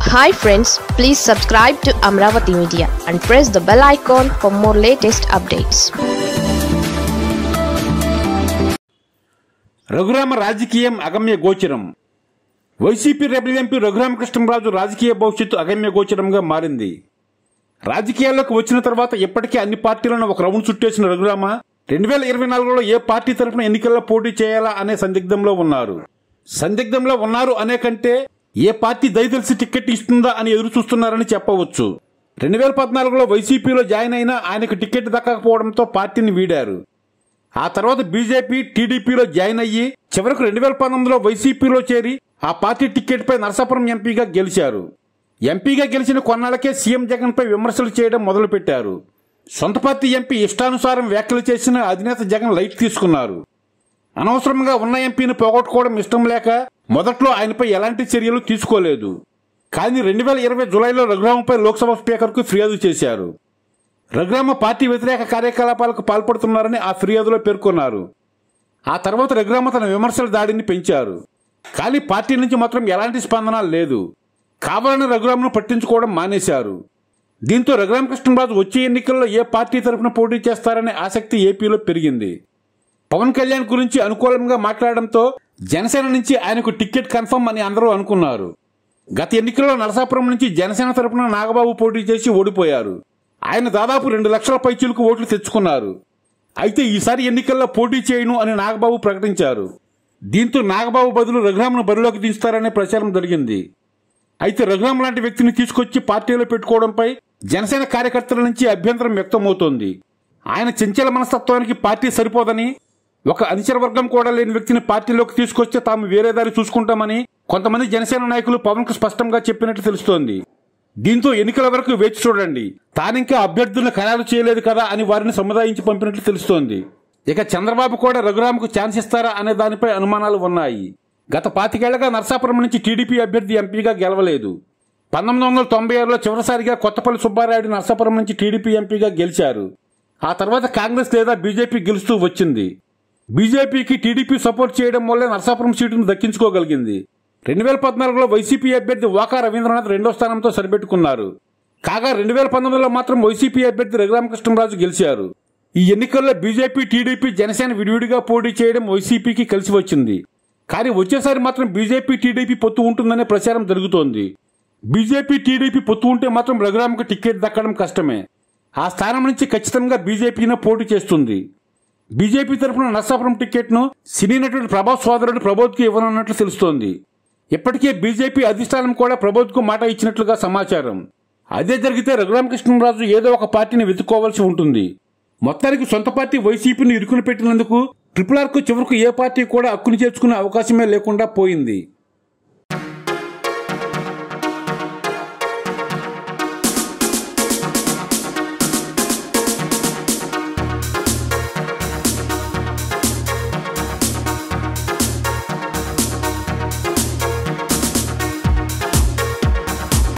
hi friends please subscribe to Amaravati media and press the bell icon for more latest updates Raghurama రాజకీయం అగమ్య గోచరం YCP rebel MP Raghuramakrishnaraju రాజకీయ భవిష్యత్తు అగమ్య గోచరంగా మారింది రాజకీయాల్లోకి వచ్చిన తర్వాత ఇప్పటికే అన్ని పార్టీలను ఒక రౌండ్ చుట్టేసిన రఘురామ రెండు వేల ఇరవై నాలుగులో ఏ పార్టీ తరఫున ఎన్నికల్లో పోటీ చేయాలా అనే సందిగ్ధంలో ఉన్నారు సందిగ్ధంలో ఉన్నారు అనే కంటే ఏ పార్టీ దయతలిసి టికెట్ ఇస్తుందా అని ఎదురు చూస్తున్నారని చెప్పవచ్చు రెండు వేల పద్నాలుగులో వైసీపీలో జాయిన్ అయినా ఆయనకు టికెట్ దక్కకపోవడంతో పార్టీని వీడారు ఆ తర్వాత బీజేపీ టీడీపీలో జాయిన్ అయ్యి చివరకు రెండు వేల పంతొమ్మిదిలో వైసీపీలో చేరి ఆ పార్టీ టికెట్పై నరసాపురం ఎంపీగా గెలిచారు ఎంపీగా గెలిచిన కొన్నాళ్లకే సీఎం జగన్పై విమర్శలు చేయడం మొదలుపెట్టారు సొంత పార్టీ ఎంపీ ఇష్టానుసారం వ్యాఖ్యలు చేసిన అధినేత జగన్ లైట్ తీసుకున్నారు అనవసరంగా ఉన్న ఎంపీని పోగొట్టుకోవడం ఇష్టం లేక మొదట్లో ఆయనపై ఎలాంటి చర్యలు తీసుకోలేదు కానీ రెండు వేల ఇరవై జులైలో రఘురామపై లోక్సభ స్పీకర్కు ఫిర్యాదు చేశారు రఘురామ పార్టీ వ్యతిరేక కార్యకలాపాలకు పాల్పడుతున్నారని ఆ ఫిర్యాదులో పేర్కొన్నారు ఆ తర్వాత రఘురామ తన విమర్శల దాడిని పెంచారు కానీ పార్టీ నుంచి మాత్రం ఎలాంటి స్పందన లేదు కావాలని రఘురామను పట్టించుకోవడం మానేశారు దీంతో రఘురామకృష్ణరాజు వచ్చే ఎన్నికల్లో ఏ పార్టీ తరఫున పోటీ చేస్తారనే ఆసక్తి ఏపీలో పెరిగింది పవన్ కళ్యాణ్ గురించి అనుకూలంగా మాట్లాడడంతో జనసేన నుంచి ఆయనకు టికెట్ కన్ఫర్మ్ అని అందరూ అనుకున్నారు గత ఎన్నికల్లో నరసాపురం నుంచి జనసేన తరపున నాగబాబు పోటీ చేసి ఓడిపోయారు ఆయన దాదాపు రెండు లక్షల పైచీలకు ఓట్లు తెచ్చుకున్నారు అయితే ఈసారి ఎన్నికల్లో పోటీ చేయను అని నాగబాబు ప్రకటించారు దీంతో నాగబాబు బదులు రఘురామను బరిలోకి దించుతారనే ప్రచారం జరిగింది అయితే రఘురామ్ లాంటి వ్యక్తిని తీసుకొచ్చి పార్టీలో పెట్టుకోవడంపై జనసేన కార్యకర్తల నుంచి అభ్యంతరం వ్యక్తమవుతోంది ఆయన చంచల మనస్తత్వానికి పార్టీ సరిపోదని ఒక అనుచర వర్గం కూడా లేని వ్యక్తిని పార్టీలోకి తీసుకొస్తే తాము వేరే దారి చూసుకుంటామని కొంతమంది జనసేన నాయకులు పవన్ కు స్పష్టంగా చెప్పినట్లు తెలుస్తోంది దీంతో ఎన్నికల వరకు వేచి చూడండి తానింకా అభ్యర్థులను ఖరారు చేయలేదు కదా అని వారిని సముదాయించి పంపినట్లు తెలుస్తోంది ఇక చంద్రబాబు కూడా రఘురామకు ఛాన్స్ ఇస్తారా అనే దానిపై అనుమానాలు ఉన్నాయి గత పాతికేళ్లుగా నర్సాపురం నుంచి టీడీపీ అభ్యర్థి ఎంపీగా గెలవలేదు పంతొమ్మిది వందల తొంభై ఆరులో చివరిసారిగా కొత్తపల్లి సుబ్బారాయుడు నర్సాపురం నుంచి టీడీపీ ఎంపీగా గెలిచారు ఆ తర్వాత కాంగ్రెస్ లేదా బీజేపీ గెలుస్తూ వచ్చింది బీజేపీకి టీడీపీ సపోర్ట్ చేయడం వల్లే నర్సాపురం సీటును దక్కించుకోగలిగింది రెండు వేల పద్నాలుగులో వైసీపీ అభ్యర్థి వాకా రవీంద్రనాథ్ రెండో స్థానంతో సరిపెట్టుకున్నారు కాగా రెండు వేల పంతొమ్మిదిలో మాత్రం వైసీపీ అభ్యర్థి రఘురామకృష్ణరాజు గెలిచారు ఈ ఎన్నికల్లో బీజేపీ టీడీపీ జనసేన విడివిడిగా పోటీ చేయడం వైసీపీకి కలిసి వచ్చింది కానీ వచ్చేసారి మాత్రం బీజేపీ టీడీపీ పొత్తు ఉంటుందనే ప్రచారం జరుగుతోంది బీజేపీ టీడీపీ పొత్తు ఉంటే మాత్రం రఘురామకు టికెట్ దక్కడం కష్టమే ఆ స్థానం నుంచి ఖచ్చితంగా బీజేపీనే పోటీ చేస్తుంది బీజేపీ తరఫున నర్సాపురం టికెట్ను సినీ నటుడు ప్రభాస్ సోదరుడు ప్రబోధ్కి ఇవ్వనున్నట్లు తెలుస్తోంది ఇప్పటికే బీజేపీ అధిష్టానం కూడా ప్రబోధ్కు మాట ఇచ్చినట్లుగా సమాచారం అదే జరిగితే రఘురామకృష్ణరాజు ఏదో ఒక పార్టీని వెతుక్కోవాల్సి ఉంటుంది మొత్తానికి సొంత పార్టీ వైసీపీని ఇరుకుని పెట్టినందుకు ట్రిపుల్ ఆర్కు చివరకు ఏ పార్టీ కూడా హక్కుని చేర్చుకునే అవకాశమే లేకుండా పోయింది